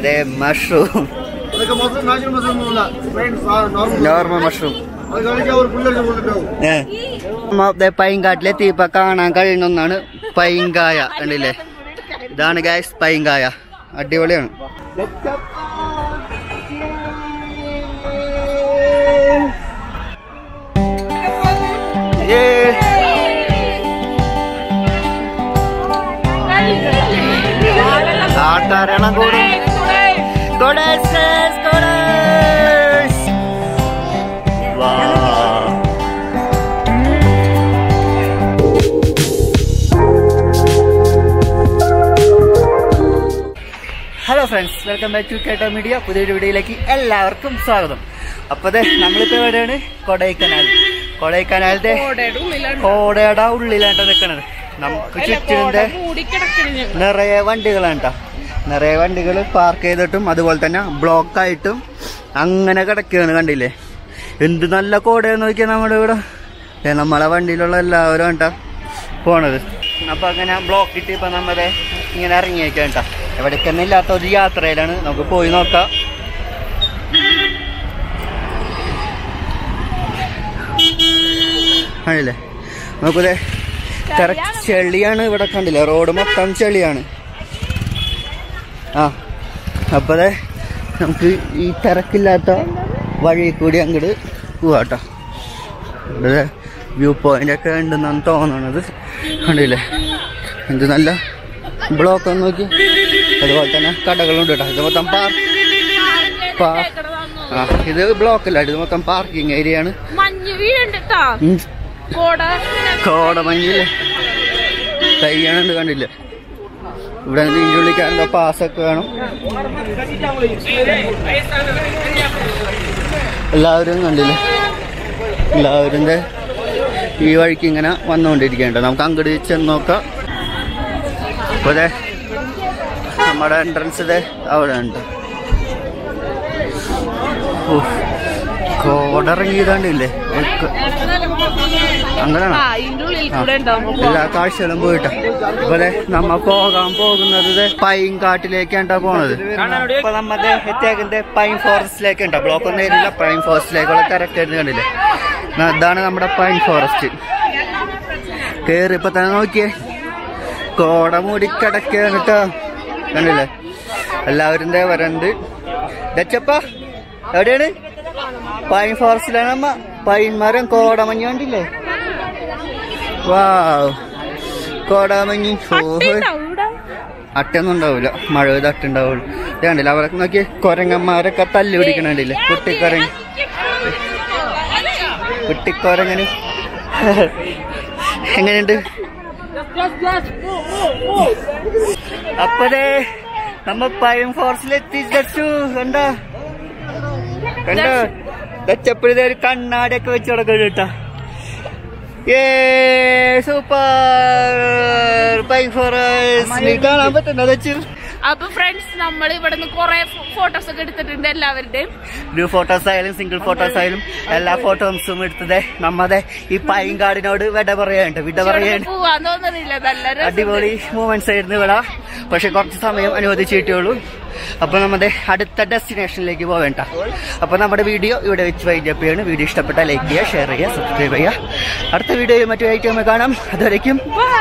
ഇതേ മഷ്റൂം ಅದಕ್ಕೆ ಮೊಸರು ನಾಚಿನ ಮೊಸರು ಇಲ್ಲ ಫ್ರೆಂಡ್ಸ್ ನಾರ್ಮಲ್ നോർമൽ മഷ്റൂം ಅದಕ್ಕೆ ಅವ್ರು ಫುಲ್ ಕೊಟ್ಟಿದ್ದಾವೆ ഏ പൈങ്കാട്ടിലെത്തി ഇപ്പൊ കാണാൻ കഴിയുന്ന ഒന്നാണ് പൈങ്കായ കണ്ടില്ലേ ഇതാണ് ഗായ്സ് പൈങ്കായ അടിപൊളിയാണ് ആട്ടാരണം കൂടും Goddesses, goddess! Wow. Hello friends welcome back to കേട്ടോ മീഡിയ പുതിയൊരു വീഡിയോയിലേക്ക് എല്ലാവർക്കും സ്വാഗതം അപ്പൊ അതെ നമ്മളിപ്പോ എവിടെയാണ് കൊടൈക്കനാൽ കൊടൈക്കനാലിന്റെ കോടയുടെ ഉള്ളിലായിട്ട് നിൽക്കണത് നമുക്ക് ചുറ്റിന്റെ നിറയെ വണ്ടികളാണ് കേട്ടോ നിറയെ വണ്ടികൾ പാർക്ക് ചെയ്തിട്ടും അതുപോലെ തന്നെ ബ്ലോക്ക് ആയിട്ടും അങ്ങനെ കിടക്കുകയാണ് കണ്ടില്ലേ എന്ത് നല്ല കോടയെന്ന് നോക്കിയാൽ നമ്മുടെ ഇവിടെ ദേ നമ്മളെ വണ്ടിയിലുള്ള എല്ലാവരും കേട്ടോ പോണത് അപ്പൊ അങ്ങനെ ബ്ലോക്ക് ഇട്ട് ഇപ്പൊ നമ്മുടെ ഇങ്ങനെ ഇറങ്ങിയേക്കാം കേട്ടോ എവിടേക്കൊന്നും ഇല്ലാത്ത ഒരു യാത്രയിലാണ് നമുക്ക് പോയി നോക്കാം ആണല്ലേ നമുക്കിത് കറക്റ്റ് ചെളിയാണ് ഇവിടെ കണ്ടില്ലേ റോഡ് മൊത്തം ചെളിയാണ് ആ അപ്പോൾ അതെ നമുക്ക് ഈ തിരക്കില്ലാത്ത വഴി കൂടി അങ്ങോട്ട് പോവാട്ടോ ഇവിടെ വ്യൂ പോയിന്റ് ഒക്കെ ഉണ്ടെന്നാണ് തോന്നണത് കണ്ടില്ലേ എന്ത് നല്ല ബ്ലോക്ക് ഒന്ന് നോക്കി അതുപോലെ തന്നെ കടകളുണ്ട് കേട്ടോ ഇത് മൊത്തം പാർ പാ ആ ഇത് ബ്ലോക്കല്ല ഇത് മൊത്തം പാർക്കിംഗ് ഏരിയ ആണ് മഞ്ഞ് വീഴുണ്ടാ ഉം. കോട കോടമഞ്ഞില്ലേ തയ്യാണുണ്ട് കണ്ടില്ലേ ഇവിടെ ഇതിൻ്റെ ഉള്ളിൽ എന്താ പാസ്സൊക്കെ വേണം എല്ലാവരും കണ്ടില്ലേ എല്ലാവരും ദേ ഈ വഴിക്ക് ഇങ്ങനെ വന്നുകൊണ്ടിരിക്കണ്ട നമുക്ക് അങ്ങോട്ട് ചെന്ന് നോക്കാം അപ്പൊ ദേ നമ്മുടെ എൻട്രൻസ് ദേ അവിടെ ഉണ്ട് ഉഫ്. കോട ഇറങ്ങിയതാണ്ടില്ലേ അങ്ങനെയാണോ ആ ഇതിന്റെ ഉള്ളിൽ കൂടെ ഉണ്ടാവും എല്ലാ കാഴ്ചകളും പോയിട്ടാ അതുപോലെ നമ്മ പോകാൻ പോകുന്നത് ദേ പൈൻ കാട്ടിലേക്കാണ്ടാ പോണത് ഇപ്പൊ നമ്മ എത്തിയാക്കുന്നത് പൈൻ ഫോറസ്റ്റിലേക്ക് ഉണ്ടാ ബ്ലോക്ക് ഒന്നും ഏരിയില്ല പൈൻ ഫോറസ്റ്റിലേക്കുള്ള കറക്റ്റ് ആയിരുന്നു കണ്ടില്ലേ ആ, ഇതാണ് നമ്മുടെ പൈൻ ഫോറസ്റ്റ് കേറി ഇപ്പൊ തന്നെ നോക്കിയേ കോട മൂടി കിടക്കാണ് കേട്ടോ കണ്ടില്ലേ എല്ലാവരും ദേ വരണ്ട് ദച്ചപ്പ എവിടെയാണ് പൈൻ ഫോറസ്റ്റിലാണ് അമ്മ പൈൻ മരം കോടമഞ്ഞ് കണ്ടില്ലേ വാവ് കോടാമഞ്ഞി അട്ടൊന്നും ഉണ്ടാവില്ല മഴ പെയ്ത് അട്ട ഉണ്ടാവുള്ളൂ ഇത് കണ്ടില്ല അവരൊക്കെ നോക്കി കൊരങ്ങന്മാരൊക്കെ തല്ലി പിടിക്കണില്ലേ കുട്ടിക്കൊരങ്ങ് കുട്ടിക്കൊരങ്ങന് എങ്ങനെയുണ്ട് അപ്പതേ നമ്മ പൈൻ ഫോറസ്റ്റിൽ എത്തിച്ചു കണ്ടോ കണ്ടോ ദച്ചപ്പോഴത്തെ ഒരു കണ്ണാടിയൊക്കെ വെച്ച് കൊടുക്കണം കേട്ടോ ഏ സൂപ്പർ പൈൻ ഫോറസ്റ്റ് കാണാൻ പറ്റുന്ന ദച്ചു അപ്പൊ ഫ്രണ്ട്സ് നമ്മൾ ഇവിടെ നിന്ന് കൊറേ ഫോട്ടോസ് ഒക്കെ എടുത്തിട്ടുണ്ട് എല്ലാവരുടെയും ഗ്രൂപ്പ് ഫോട്ടോസ് ആയാലും സിംഗിൾ ഫോട്ടോസ് ആയാലും എല്ലാ ഫോട്ടോസും എടുത്തത് നമ്മതെ ഈ പൈങ്കാടിനോട് വിട പറയാനുണ്ട് വിട പറയാൻ പോവാൻ തോന്നുന്നില്ല നല്ല രസം. അടിപൊളി മൂമെന്റ്സ് ആയിരുന്നു ഇവിടെ പക്ഷെ കുറച്ച് സമയം അനുവദിച്ചിട്ടുള്ളൂ അപ്പൊ നമ്മുടെ അടുത്ത ഡെസ്റ്റിനേഷനിലേക്ക് പോവേണ്ട അപ്പൊ നമ്മുടെ വീഡിയോ ഇവിടെ വെച്ച് വൈകിയപ്പ് ചെയ്യാണ് വീഡിയോ ഇഷ്ടപ്പെട്ടാൽ ലൈക്ക് ചെയ്യുക ഷെയർ ചെയ്യുക സബ്സ്ക്രൈബ് ചെയ്യുക അടുത്ത വീഡിയോയിൽ മറ്റു ഐറ്റം കാണാം അതുവരയ്ക്കും Bye.